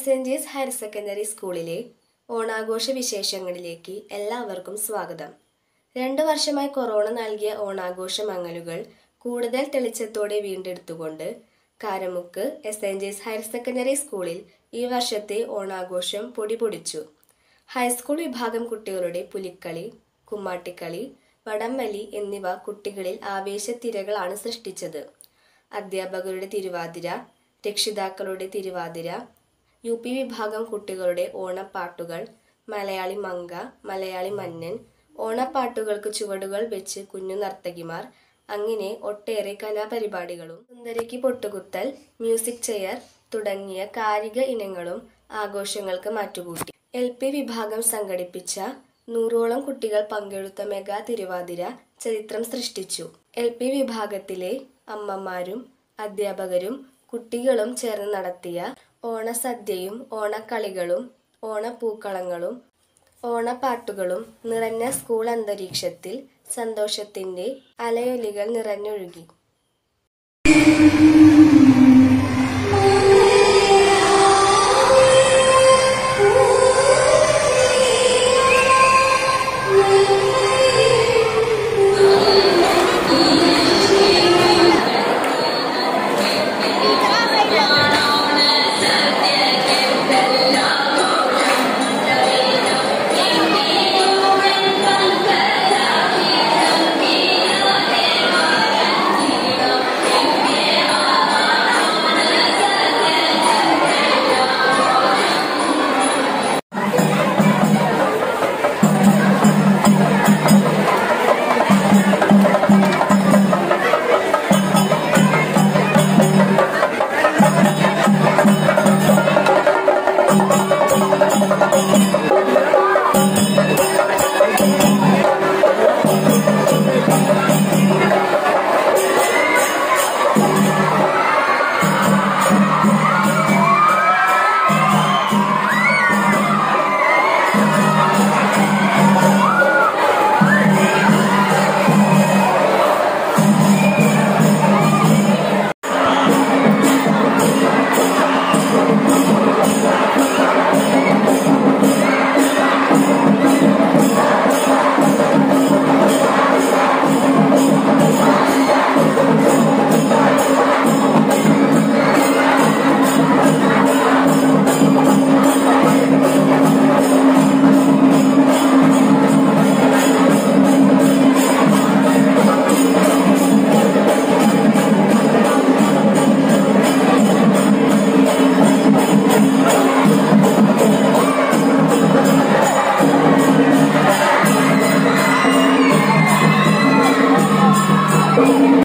S N G S higher secondary സ്കൂളിലെ ഓണാഘോഷ വിശേഷങ്ങളിലേക്ക് എല്ലാവർക്കും സ്വാഗതം രണ്ടു വർഷമായി കൊറോണ നൽകിയ ഓണാഘോഷ മങ്ങലുകൾ കൂടുതൽ തെളിച്ചത്തോടെ വീണ്ടെടുത്തുകൊണ്ട് Karamuck S N G S higher secondary സ്കൂളിൽ ഈ വർഷത്തെ ഓണാഘോഷം പൊടിപൊടിച്ചു ഹൈസ്കൂൾ വിഭാഗം കുട്ടികളുടെ പുലിക്കളി കുമ്മാട്ടിക്കളി വടംവലി എന്നിവ കുട്ടികളിൽ ആവേശത്തിരകളാണ് സൃഷ്ടിച്ചത് അധ്യാപകരുടെ തിരുവാതിര രക്ഷിതാക്കളുടെ തിരുവാതിര യു പി വിഭാഗം കുട്ടികളുടെ ഓണപ്പാട്ടുകൾ മലയാളി മങ്ക മലയാളി മന്നൻ ഓണപ്പാട്ടുകൾക്ക് ചുവടുകൾ വെച്ച് കുഞ്ഞു നർത്തകിമാർ അങ്ങനെ ഒട്ടേറെ കലാപരിപാടികളും സുന്ദരിക്ക് പൊട്ടുകുത്തൽ മ്യൂസിക് ചെയർ തുടങ്ങിയ കായിക ഇനങ്ങളും ആഘോഷങ്ങൾക്ക് മാറ്റുകൂട്ടി എൽ പി വിഭാഗം സംഘടിപ്പിച്ച നൂറോളം കുട്ടികൾ പങ്കെടുത്ത മെഗാ തിരുവാതിര ചരിത്രം സൃഷ്ടിച്ചു എൽ പി വിഭാഗത്തിലെ അമ്മമാരും അധ്യാപകരും കുട്ടികളും ചേർന്ന് നടത്തിയ ഓണസദ്യയും ഓണക്കളികളും ഓണപ്പൂക്കളങ്ങളും ഓണപ്പാട്ടുകളും നിറഞ്ഞ സ്കൂൾ അന്തരീക്ഷത്തിൽ സന്തോഷത്തിന്റെ അലയൊലികൾ നിറഞ്ഞൊഴുകി